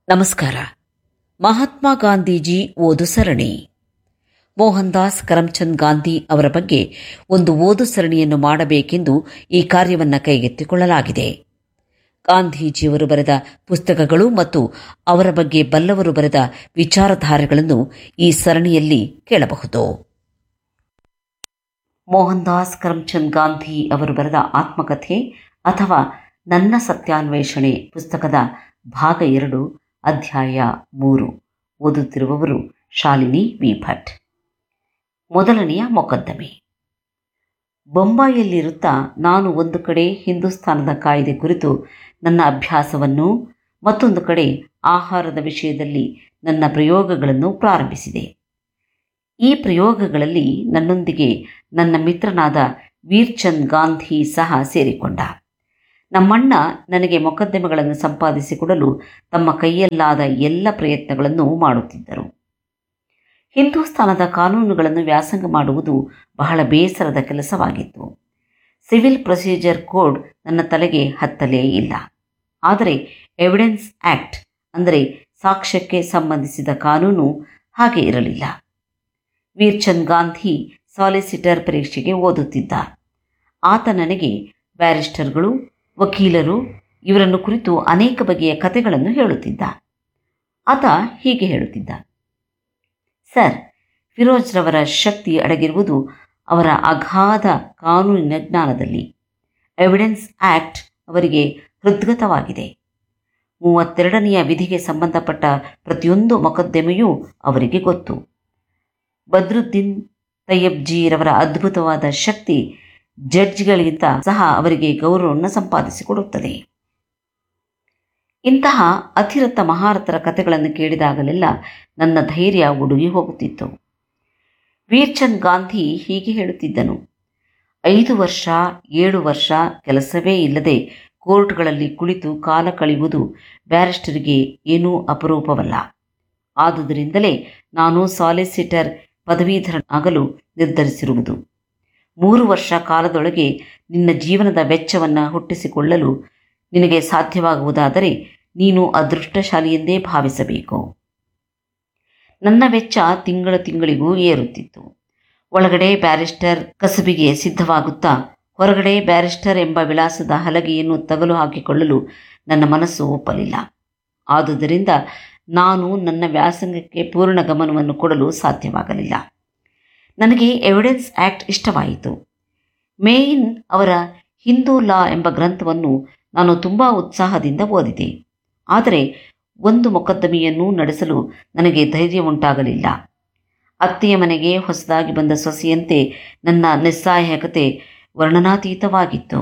ನಮಸ್ಕಾರ ಮಹಾತ್ಮ ಗಾಂಧೀಜಿ ಓದು ಸರಣಿ ಮೋಹನ್ ದಾಸ್ ಕರಮ್ಚಂದ್ ಗಾಂಧಿ ಅವರ ಬಗ್ಗೆ ಒಂದು ಓದು ಸರಣಿಯನ್ನು ಮಾಡಬೇಕೆಂದು ಈ ಕಾರ್ಯವನ್ನು ಕೈಗೆತ್ತಿಕೊಳ್ಳಲಾಗಿದೆ ಗಾಂಧೀಜಿಯವರು ಬರೆದ ಪುಸ್ತಕಗಳು ಮತ್ತು ಅವರ ಬಗ್ಗೆ ಬಲ್ಲವರು ಬರೆದ ವಿಚಾರಧಾರೆಗಳನ್ನು ಈ ಸರಣಿಯಲ್ಲಿ ಕೇಳಬಹುದು ಮೋಹನ್ ದಾಸ್ ಕರಮ್ಚಂದ್ ಗಾಂಧಿ ಅವರು ಬರೆದ ಆತ್ಮಕಥೆ ಅಥವಾ ನನ್ನ ಸತ್ಯಾನ್ವೇಷಣೆ ಪುಸ್ತಕದ ಭಾಗ ಎರಡು ಅಧ್ಯಾಯ ಮೂರು ಓದುತ್ತಿರುವವರು ಶಾಲಿನಿ ವಿ ಭಟ್ ಮೊದಲನೆಯ ಮೊಕದ್ದಮೆ ಬೊಂಬಾಯಿಯಲ್ಲಿರುತ್ತಾ ನಾನು ಒಂದು ಕಡೆ ಹಿಂದೂಸ್ತಾನದ ಕಾಯ್ದೆ ಕುರಿತು ನನ್ನ ಅಭ್ಯಾಸವನ್ನು ಮತ್ತೊಂದು ಕಡೆ ಆಹಾರದ ವಿಷಯದಲ್ಲಿ ನನ್ನ ಪ್ರಯೋಗಗಳನ್ನು ಪ್ರಾರಂಭಿಸಿದೆ ಈ ಪ್ರಯೋಗಗಳಲ್ಲಿ ನನ್ನೊಂದಿಗೆ ನನ್ನ ಮಿತ್ರನಾದ ವೀರ್ಚಂದ್ ಗಾಂಧಿ ಸಹ ಸೇರಿಕೊಂಡ ನಮ್ಮಣ್ಣ ನನಗೆ ಮೊಕದ್ದಮೆಗಳನ್ನು ಸಂಪಾದಿಸಿಕೊಡಲು ತಮ್ಮ ಕೈಯಲ್ಲಾದ ಎಲ್ಲ ಪ್ರಯತ್ನಗಳನ್ನು ಮಾಡುತ್ತಿದ್ದರು ಹಿಂದೂಸ್ತಾನದ ಕಾನೂನುಗಳನ್ನು ವ್ಯಾಸಂಗ ಮಾಡುವುದು ಬಹಳ ಬೇಸರದ ಕೆಲಸವಾಗಿತ್ತು ಸಿವಿಲ್ ಪ್ರೊಸೀಜರ್ ಕೋಡ್ ನನ್ನ ತಲೆಗೆ ಹತ್ತಲೇ ಇಲ್ಲ ಆದರೆ ಎವಿಡೆನ್ಸ್ ಆಕ್ಟ್ ಅಂದರೆ ಸಾಕ್ಷ್ಯಕ್ಕೆ ಸಂಬಂಧಿಸಿದ ಕಾನೂನು ಹಾಗೆ ಇರಲಿಲ್ಲ ವೀರ್ಚಂದ್ ಗಾಂಧಿ ಸಾಲಿಸಿಟರ್ ಪರೀಕ್ಷೆಗೆ ಓದುತ್ತಿದ್ದ ಆತ ನನಗೆ ಬ್ಯಾರಿಸ್ಟರ್ಗಳು ವಕೀಲರು ಇವರನ್ನು ಕುರಿತು ಅನೇಕ ಬಗೆಯ ಕಥೆಗಳನ್ನು ಹೇಳುತ್ತಿದ್ದ ಆತ ಹೀಗೆ ಹೇಳುತ್ತಿದ್ದ ಸರ್ ಫಿರೋಜ್ರವರ ಶಕ್ತಿ ಅಡಗಿರುವುದು ಅವರ ಅಗಾಧ ಕಾನೂನಿನ ಜ್ಞಾನದಲ್ಲಿ ಎವಿಡೆನ್ಸ್ ಆಕ್ಟ್ ಅವರಿಗೆ ಹೃದ್ಗತವಾಗಿದೆ ಮೂವತ್ತೆರಡನೆಯ ವಿಧಿಗೆ ಸಂಬಂಧಪಟ್ಟ ಪ್ರತಿಯೊಂದು ಮೊಕದ್ದಮೆಯೂ ಅವರಿಗೆ ಗೊತ್ತು ಬದ್ರುದ್ದೀನ್ ತಯ್ಯಬ್ಜಿರವರ ಅದ್ಭುತವಾದ ಶಕ್ತಿ ಜಡ್ಜ್ಗಳಿಗಿಂತ ಸಹ ಅವರಿಗೆ ಗೌರವವನ್ನು ಸಂಪಾದಿಸಿಕೊಡುತ್ತದೆ ಇಂತಹ ಅತಿರಥ ಮಹಾರಥರ ಕಥೆಗಳನ್ನು ಕೇಳಿದಾಗಲೆಲ್ಲ ನನ್ನ ಧೈರ್ಯ ಉಡುಗಿ ಹೋಗುತ್ತಿತ್ತು ವೀರ್ಚಂದ್ ಗಾಂಧಿ ಹೀಗೆ ಹೇಳುತ್ತಿದ್ದನು ಐದು ವರ್ಷ ಏಳು ವರ್ಷ ಕೆಲಸವೇ ಇಲ್ಲದೆ ಕೋರ್ಟ್ಗಳಲ್ಲಿ ಕುಳಿತು ಕಾಲ ಕಳೆಯುವುದು ಬ್ಯಾರಿಸ್ಟರಿಗೆ ಏನೂ ಅಪರೂಪವಲ್ಲ ಆದುದರಿಂದಲೇ ನಾನು ಸಾಲಿಸಿಟರ್ ಪದವೀಧರನಾಗಲು ನಿರ್ಧರಿಸಿರುವುದು ಮೂರು ವರ್ಷ ಕಾಲದೊಳಗೆ ನಿನ್ನ ಜೀವನದ ವೆಚ್ಚವನ್ನು ಹುಟ್ಟಿಸಿಕೊಳ್ಳಲು ನಿನಗೆ ಸಾಧ್ಯವಾಗುವುದಾದರೆ ನೀನು ಅದೃಷ್ಟಶಾಲಿ ಎಂದೇ ಭಾವಿಸಬೇಕು ನನ್ನ ವೆಚ್ಚ ತಿಂಗಳ ತಿಂಗಳಿಗೂ ಏರುತ್ತಿತ್ತು ಒಳಗಡೆ ಬ್ಯಾರಿಸ್ಟರ್ ಕಸಬಿಗೆ ಸಿದ್ಧವಾಗುತ್ತಾ ಹೊರಗಡೆ ಬ್ಯಾರಿಸ್ಟರ್ ಎಂಬ ವಿಳಾಸದ ಹಲಗೆಯನ್ನು ತಗಲು ಹಾಕಿಕೊಳ್ಳಲು ನನ್ನ ಮನಸ್ಸು ಒಪ್ಪಲಿಲ್ಲ ಆದುದರಿಂದ ನಾನು ನನ್ನ ವ್ಯಾಸಂಗಕ್ಕೆ ಪೂರ್ಣ ಗಮನವನ್ನು ಕೊಡಲು ಸಾಧ್ಯವಾಗಲಿಲ್ಲ ನನಗೆ ಎವಿಡೆನ್ಸ್ ಆಕ್ಟ್ ಇಷ್ಟವಾಯಿತು ಮೇಯಿನ್ ಅವರ ಹಿಂದೂ ಲಾ ಎಂಬ ಗ್ರಂಥವನ್ನು ನಾನು ತುಂಬ ಉತ್ಸಾಹದಿಂದ ಓದಿದೆ ಆದರೆ ಒಂದು ಮೊಕದ್ದಮೆಯನ್ನು ನಡೆಸಲು ನನಗೆ ಧೈರ್ಯ ಉಂಟಾಗಲಿಲ್ಲ ಅತ್ತೆಯ ಮನೆಗೆ ಹೊಸದಾಗಿ ಬಂದ ಸೊಸೆಯಂತೆ ನನ್ನ ನಿಸ್ಸಹಾಯಕತೆ ವರ್ಣನಾತೀತವಾಗಿತ್ತು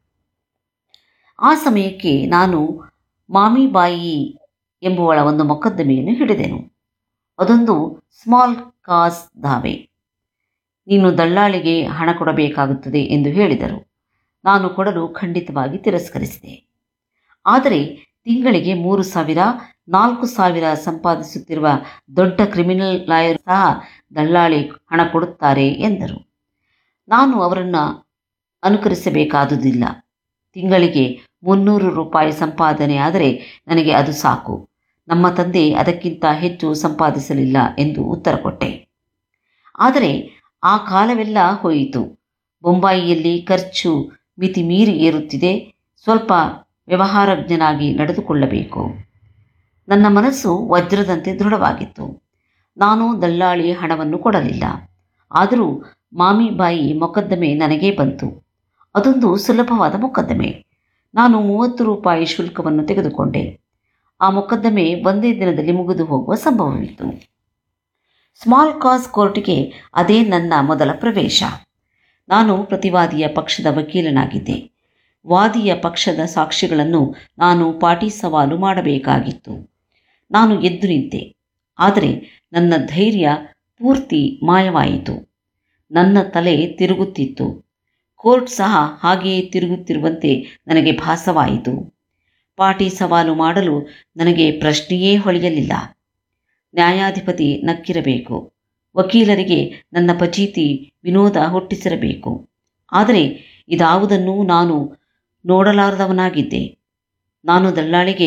ಆ ಸಮಯಕ್ಕೆ ನಾನು ಮಾಮಿಬಾಯಿ ಎಂಬುವಳ ಒಂದು ಮೊಕದ್ದಮೆಯನ್ನು ಹಿಡಿದೆನು ಅದೊಂದು ಸ್ಮಾಲ್ ಕಾಸ್ ದಾವೆ ನೀನು ದಳ್ಳಾಳಿಗೆ ಹಣ ಕೊಡಬೇಕಾಗುತ್ತದೆ ಎಂದು ಹೇಳಿದರು ನಾನು ಕೊಡಲು ಖಂಡಿತವಾಗಿ ತಿರಸ್ಕರಿಸಿದೆ ಆದರೆ ತಿಂಗಳಿಗೆ ಮೂರು ಸಾವಿರ ನಾಲ್ಕು ಸಾವಿರ ಸಂಪಾದಿಸುತ್ತಿರುವ ದೊಡ್ಡ ಕ್ರಿಮಿನಲ್ ಲಾಯರ್ ಸಹ ದಳ್ಳಾಳಿ ಹಣ ಕೊಡುತ್ತಾರೆ ಎಂದರು ನಾನು ಅವರನ್ನು ಅನುಕರಿಸಬೇಕಾದುದಿಲ್ಲ ತಿಂಗಳಿಗೆ ಮುನ್ನೂರು ರೂಪಾಯಿ ಸಂಪಾದನೆ ಆದರೆ ನನಗೆ ಅದು ಸಾಕು ನಮ್ಮ ತಂದೆ ಅದಕ್ಕಿಂತ ಹೆಚ್ಚು ಸಂಪಾದಿಸಲಿಲ್ಲ ಎಂದು ಉತ್ತರ ಕೊಟ್ಟೆ ಆದರೆ ಆ ಕಾಲವೆಲ್ಲ ಹೋಯಿತು ಬೊಂಬಾಯಿಯಲ್ಲಿ ಖರ್ಚು ಮಿತಿ ಮೀರಿ ಏರುತ್ತಿದೆ ಸ್ವಲ್ಪ ವ್ಯವಹಾರಜ್ಞನಾಗಿ ನಡೆದುಕೊಳ್ಳಬೇಕು ನನ್ನ ಮನಸ್ಸು ವಜ್ರದಂತೆ ದೃಢವಾಗಿತ್ತು ನಾನು ದಳ್ಳಾಳಿ ಹಣವನ್ನು ಕೊಡಲಿಲ್ಲ ಆದರೂ ಮಾಮಿಬಾಯಿ ಮೊಕದ್ದಮೆ ನನಗೇ ಬಂತು ಅದೊಂದು ಸುಲಭವಾದ ಮೊಕದ್ದಮೆ ನಾನು ಮೂವತ್ತು ರೂಪಾಯಿ ಶುಲ್ಕವನ್ನು ತೆಗೆದುಕೊಂಡೆ ಆ ಮೊಕದ್ದಮೆ ಒಂದೇ ದಿನದಲ್ಲಿ ಮುಗಿದು ಹೋಗುವ ಸಂಭವವಿತ್ತು ಸ್ಮಾಲ್ ಕಾಸ್ ಕೋರ್ಟ್ಗೆ ಅದೇ ನನ್ನ ಮೊದಲ ಪ್ರವೇಶ ನಾನು ಪ್ರತಿವಾದಿಯ ಪಕ್ಷದ ವಕೀಲನಾಗಿದ್ದೆ ವಾದಿಯ ಪಕ್ಷದ ಸಾಕ್ಷಿಗಳನ್ನು ನಾನು ಪಾಟಿ ಸವಾಲು ಮಾಡಬೇಕಾಗಿತ್ತು ನಾನು ಎದ್ದು ನಿಂತೆ ಆದರೆ ನನ್ನ ಧೈರ್ಯ ಪೂರ್ತಿ ಮಾಯವಾಯಿತು ನನ್ನ ತಲೆ ತಿರುಗುತ್ತಿತ್ತು ಕೋರ್ಟ್ ಸಹ ಹಾಗೆಯೇ ತಿರುಗುತ್ತಿರುವಂತೆ ನನಗೆ ಭಾಸವಾಯಿತು ಪಾಟಿ ಸವಾಲು ಮಾಡಲು ನನಗೆ ಪ್ರಶ್ನೆಯೇ ಹೊಳೆಯಲಿಲ್ಲ ನ್ಯಾಯಾಧಿಪತಿ ನಕ್ಕಿರಬೇಕು ವಕೀಲರಿಗೆ ನನ್ನ ಪಚೀತಿ ವಿನೋದ ಹುಟ್ಟಿಸಿರಬೇಕು ಆದರೆ ಇದಾವುದನ್ನೂ ನಾನು ನೋಡಲಾರದವನಾಗಿದ್ದೆ ನಾನು ದಳ್ಳಾಳಿಗೆ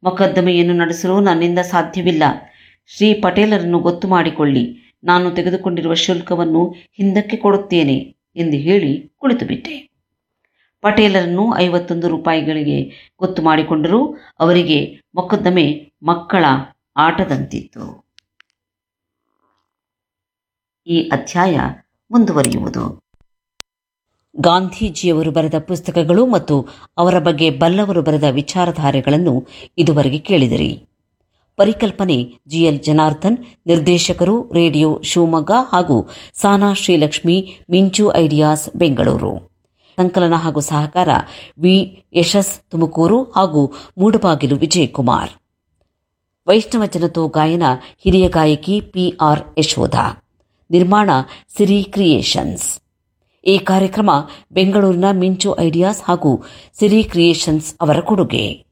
ಮೊಕದ್ದಮೆಯನ್ನು ನಡೆಸಲು ನನ್ನಿಂದ ಸಾಧ್ಯವಿಲ್ಲ ಶ್ರೀ ಪಟೇಲರನ್ನು ಗೊತ್ತು ಮಾಡಿಕೊಳ್ಳಿ ನಾನು ತೆಗೆದುಕೊಂಡಿರುವ ಶುಲ್ಕವನ್ನು ಹಿಂದಕ್ಕೆ ಕೊಡುತ್ತೇನೆ ಎಂದು ಹೇಳಿ ಕುಳಿತುಬಿಟ್ಟೆ ಪಟೇಲರನ್ನು ಐವತ್ತೊಂದು ರೂಪಾಯಿಗಳಿಗೆ ಗೊತ್ತು ಮಾಡಿಕೊಂಡರೂ ಅವರಿಗೆ ಮೊಕದ್ದಮೆ ಮಕ್ಕಳ ಆಟದಂತಿತ್ತು ಈ ಅಧ್ಯಾಯ ಮುಂದುವರಿಯುವುದು ಗಾಂಧೀಜಿಯವರು ಬರೆದ ಪುಸ್ತಕಗಳು ಮತ್ತು ಅವರ ಬಗ್ಗೆ ಬಲ್ಲವರು ಬರೆದ ವಿಚಾರಧಾರೆಗಳನ್ನು ಇದುವರೆಗೆ ಕೇಳಿದಿರಿ ಪರಿಕಲ್ಪನೆ ಜಿಎಲ್ ಜನಾರ್ದನ್ ನಿರ್ದೇಶಕರು ರೇಡಿಯೋ ಶಿವಮೊಗ್ಗ ಹಾಗೂ ಸಾನಾ ಶ್ರೀಲಕ್ಷ್ಮಿ ಮಿಂಚು ಐಡಿಯಾಸ್ ಬೆಂಗಳೂರು ಸಂಕಲನ ಹಾಗೂ ಸಹಕಾರ ವಿ ಯಶಸ್ ತುಮಕೂರು ಹಾಗೂ ಮೂಡಬಾಗಿಲು ವಿಜಯಕುಮಾರ್ ವೈಷ್ಣವ ಜನತೋ ಗಾಯನ ಹಿರಿಯ ಗಾಯಕಿ ಪಿಆರ್ ಯಶೋಧ ನಿರ್ಮಾಣ ಸಿರಿ ಕ್ರಿಯೇಷನ್ಸ್ ಈ ಕಾರ್ಯಕ್ರಮ ಬೆಂಗಳೂರಿನ ಮಿಂಚು ಐಡಿಯಾಸ್ ಹಾಗೂ ಸಿರಿ ಕ್ರಿಯೇಷನ್ಸ್ ಅವರ ಕೊಡುಗೆ